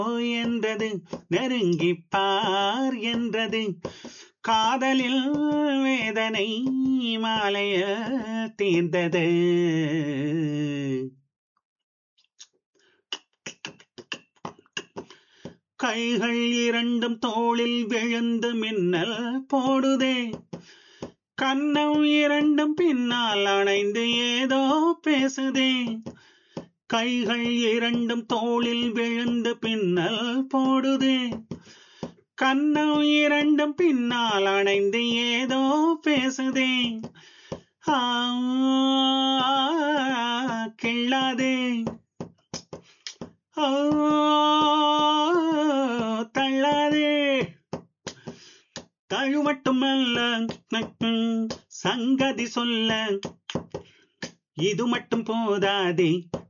என்றது நெருங்கிப் பார் என்றது காதலில் வேதனை மாலைய தீர்ந்தது கைகள் இரண்டும் தோளில் விழுந்து மின்னல் போடுதே கன்னம் இரண்டும் பின்னால் அணைந்து ஏதோ பேசுதே கைகள் இரண்டும் தோளில் விழுந்து பின்னல் போடுதே கன்னம் இரண்டும் பின்னால் அணைந்து ஏதோ பேசுதே ஆ, கிள்ளாதே ஆ, தள்ளாதே தழு மட்டுமல்ல சங்கதி சொல்ல இது மட்டும் போதாதே